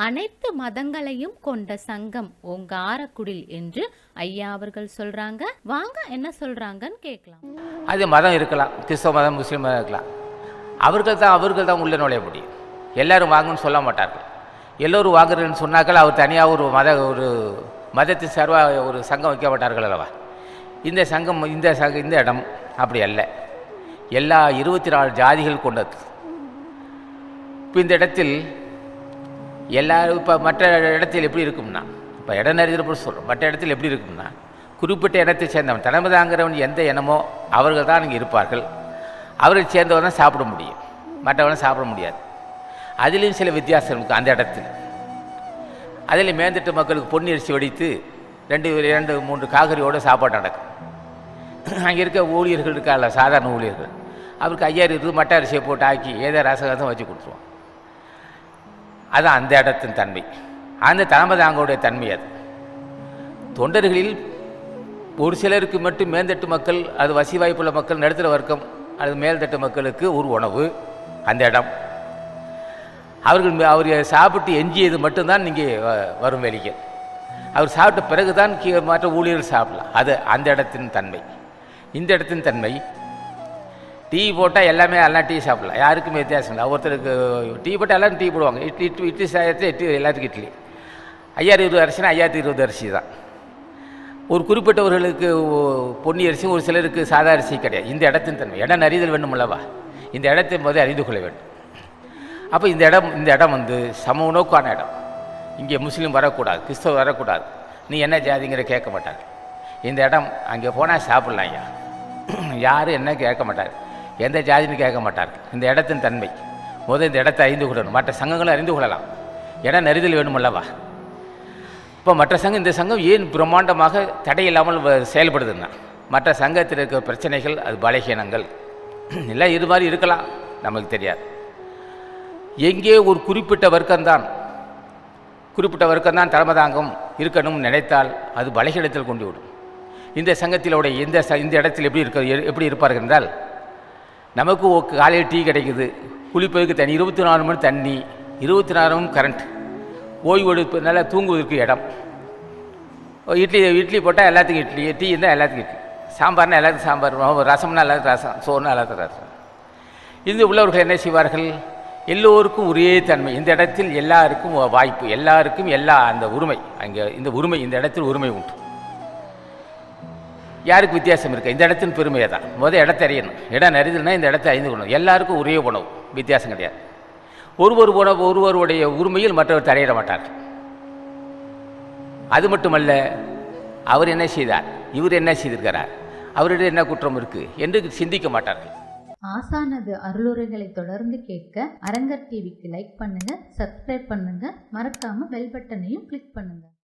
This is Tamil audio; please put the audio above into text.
அனைத்து மதங்களையும் கொண்ட சங்கம் ஓங்காரக்குடில் என்று ஐயா அவர்கள் சொல்றாங்க வாங்க என்ன சொல்றாங்கன்னு கேட்கலாம் அது மதம் இருக்கலாம் கிறிஸ்தவ மதம் முஸ்லீம் மதம் இருக்கலாம் அவர்கள் தான் அவர்கள் தான் உள்ளே நுழைய முடியும் எல்லாரும் வாங்கன்னு சொல்ல மாட்டார்கள் எல்லோரும் வாங்குறேன்னு சொன்னாக்கள் அவர் தனியாக ஒரு மத ஒரு மதத்தின் சார்பாக ஒரு சங்கம் வைக்க மாட்டார்கள் அல்லவா இந்த சங்கம் இந்த சங்க இந்த இடம் அப்படி அல்ல எல்லா இருபத்தி நாலு ஜாதிகள் கொண்டது இப்போ இந்த இடத்தில் எல்லாரும் இப்போ மற்ற இடத்தில் எப்படி இருக்கும்னா இப்போ இடம் நிறைய சொல்கிறோம் மற்ற இடத்தில் எப்படி இருக்கும்னா குறிப்பிட்ட இடத்தை சேர்ந்தவன் தலைமைதாங்கிறவன் எந்த இனமோ அவர்கள் தான் இங்கே இருப்பார்கள் அவரை சேர்ந்தவன் தான் சாப்பிட முடியும் மற்றவனை சாப்பிட முடியாது அதிலையும் சில வித்தியாசம் இருக்குது அந்த இடத்தில் அதில் மேந்திட்டு மக்களுக்கு பொன்னரிசி வடித்து ரெண்டு இரண்டு மூன்று காகரியோட சாப்பாடு நடக்கும் அங்கே இருக்க ஊழியர்கள் இருக்கால சாதாரண ஊழியர்கள் அவருக்கு ஐயாயிரம் இருக்குது மட்ட அரிசியை போட்டு ஆக்கி ஏதோ ரசகசம் வச்சு கொடுத்துருவோம் அதான் அந்த இடத்தின் தன்மை அந்த தலைமைதாங்கோடைய தன்மை அது தொண்டர்களில் ஒரு சிலருக்கு மட்டும் மேல்தட்டு மக்கள் அது வசி வாய்ப்புள்ள மக்கள் நடுத்தர வர்க்கம் அது மேல்தட்டு மக்களுக்கு ஒரு உணவு அந்த இடம் அவர்கள் மே- அவர் சாப்பிட்டு எஞ்சியது மட்டும்தான் இங்கே வ- வரும் வெளிகள் அவர் சாப்பிட்ட பிறகு தான் கீ மற்ற ஊழியர்கள் சாப்பிடலாம் அது அந்த இடத்தின் தன்மை இந்த இடத்தின் தன்மை டீ போட்டால் எல்லாமே எல்லாம் டீ சாப்பிடலாம் யாருக்குமே வித்தியாசம் இல்லை ஒருத்தருக்கு டீ போட்டால் எல்லாரும் டீ போடுவாங்க இட்லி இட்லி இட்லி சாயத்தில் இட்லி எல்லாத்துக்கும் இட்லி ஐயாயிரம் இருபது அரிசினா ஐயாயிரத்தி இருபது அரிசி தான் ஒரு குறிப்பிட்டவர்களுக்கு ஒ- பொன்னி அரிசி ஒரு சிலருக்கு சாதா அரிசி கிடையாது இந்த இடத்தின் தன்மை இடம் அறிதல் வேண்டும் அல்லவா இந்த இடத்தை முதல் அறிந்து கொள்ள வேண்டும் அப்போ இந்த இடம் இந்த இடம் வந்து சம நோக்கான இடம் இங்கே முஸ்லீம் வரக்கூடாது கிறிஸ்தவ வரக்கூடாது நீ என்ன ஜாதிங்கிற கேட்க மாட்டாங்க இந்த இடம் அங்கே போனால் சாப்பிட்லாம் ஐயா யாரும் என்ன கேட்க மாட்டார் எந்த ஜாதின்னு கேட்க மாட்டார்கள் இந்த இடத்தின் தன்மை முதல் இந்த இடத்தை அறிந்து கொள்ளணும் மற்ற சங்கங்களும் அறிந்து கொள்ளலாம் இடம் நெறிதல் வேணும் அல்லவா இப்போ மற்ற சங்கம் இந்த சங்கம் ஏன் பிரம்மாண்டமாக தடையில்லாமல் வ- செயல்படுதுன்னா மற்ற சங்கத்தில் இருக்கிற பிரச்சனைகள் அது பலகீனங்கள் இல்லை இது மாதிரி இருக்கலாம் நமக்கு தெரியாது எங்கே ஒரு குறிப்பிட்ட வர்க்கம்தான் குறிப்பிட்ட வர்க்கம்தான் தலைமதாங்கம் இருக்கணும்னு நினைத்தால் அது பலகீனத்தில் கொண்டு விடும் இந்த சங்கத்திலோட இந்த ச இந்த இடத்தில் எப்படி இருக்க எ- எப்படி இருப்பார்கள் என்றால் நமக்கு ஒ- காலையில் டீ கிடைக்குது குளிப்பதற்கு தண்ணி இருபத்தி நாலு மணி தண்ணி இருபத்தி நாலு மணி கரண்ட் ஓய்வு எடுப்பு நல்லா தூங்குவதற்கு இடம் ஓ, இட்லி இட்லி போட்டால் எல்லாத்துக்கும் இட்லி டீ இருந்தால் எல்லாத்துக்கும் இட்லி சாம்பார்னா எல்லாத்துக்கும் சாம்பார் ஓ, ரசம்னா எல்லாத்துக்கும் ரசம் சோறுனா எல்லாத்துக்கும் ரசம் இந்த உள்ளவர்கள் என்ன செய்வார்கள் எல்லோருக்கும் ஒரே தன்மை இந்த இடத்தில் எல்லாருக்கும் வா- வாய்ப்பு எல்லாருக்கும் எல்லா அந்த உரிமை அங்கே இந்த உரிமை இந்த இடத்தில் உரிமை உண்டு யாருக்கு வித்தியாசம் இருக்கு இந்த இடத்தின் பெருமையை தான் முதல் இடத்தை அறியணும் இடம் அறிதல்னா இந்த இடத்தை அறிந்து கொள்ளணும் எல்லாருக்கும் ஒரே உணவு வித்தியாசம் கிடையாது ஒருவர் உணவு ஒருவருடைய உரிமையில் மற்றவர் தரையிட மாட்டார் அது மட்டுமல்ல அவர் என்ன செய்தார் இவர் என்ன செய்திருக்கிறார் அவரிடம் என்ன குற்றம் இருக்கு என்று சிந்திக்க மாட்டார்கள் ஆசானது அருளுரைகளை தொடர்ந்து கேட்க அரங்கர் டிவிக்கு லைக் பண்ணுங்க சப்ஸ்கிரைப் பண்ணுங்க மறக்காம பெல் பட்டனையும் கிளிக் பண்ணுங்க